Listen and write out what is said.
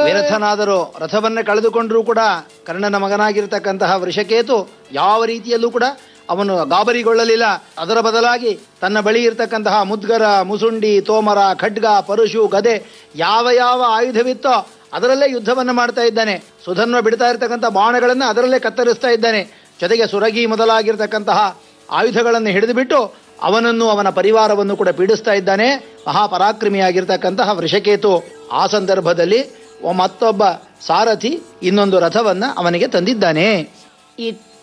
ವಿರಥನಾದರೂ ರಥವನ್ನೇ ಕಳೆದುಕೊಂಡರೂ ಕೂಡ ಕರ್ಣನ ಮಗನಾಗಿರ್ತಕ್ಕಂತಹ ವೃಷಕೇತು ಯಾವ ರೀತಿಯಲ್ಲೂ ಕೂಡ ಅವನು ಗಾಬರಿಗೊಳ್ಳಲಿಲ್ಲ ಅದರ ಬದಲಾಗಿ ತನ್ನ ಬಳಿ ಇರತಕ್ಕಂತಹ ಮುದ್ಗರ ಮುಸುಂಡಿ ತೋಮರ ಖಡ್ಗ ಪರಶು ಗದೆ ಯಾವ ಯಾವ ಆಯುಧವಿತ್ತೋ ಅದರಲ್ಲೇ ಯುದ್ಧವನ್ನು ಮಾಡ್ತಾ ಇದ್ದಾನೆ ಸುಧನ್ವ ಬಿಡ್ತಾ ಇರತಕ್ಕಂಥ ಬಾಣಗಳನ್ನು ಅದರಲ್ಲೇ ಕತ್ತರಿಸ್ತಾ ಇದ್ದಾನೆ ಜೊತೆಗೆ ಸುರಗಿ ಮೊದಲಾಗಿರ್ತಕ್ಕಂತಹ ಆಯುಧಗಳನ್ನು ಹಿಡಿದುಬಿಟ್ಟು ಅವನನ್ನು ಅವನ ಪರಿವಾರವನ್ನು ಕೂಡ ಪೀಡಿಸ್ತಾ ಇದ್ದಾನೆ ಮಹಾಪರಾಕ್ರಮಿಯಾಗಿರ್ತಕ್ಕಂತಹ ವೃಷಕೇತು ಆ ಸಂದರ್ಭದಲ್ಲಿ ಒ- ಮತ್ತೊಬ್ಬ ಸಾರಥಿ ಇನ್ನೊಂದು ರಥವನ್ನ ಅವನಿಗೆ ತಂದಿದ್ದಾನೆ ಇತ್ತ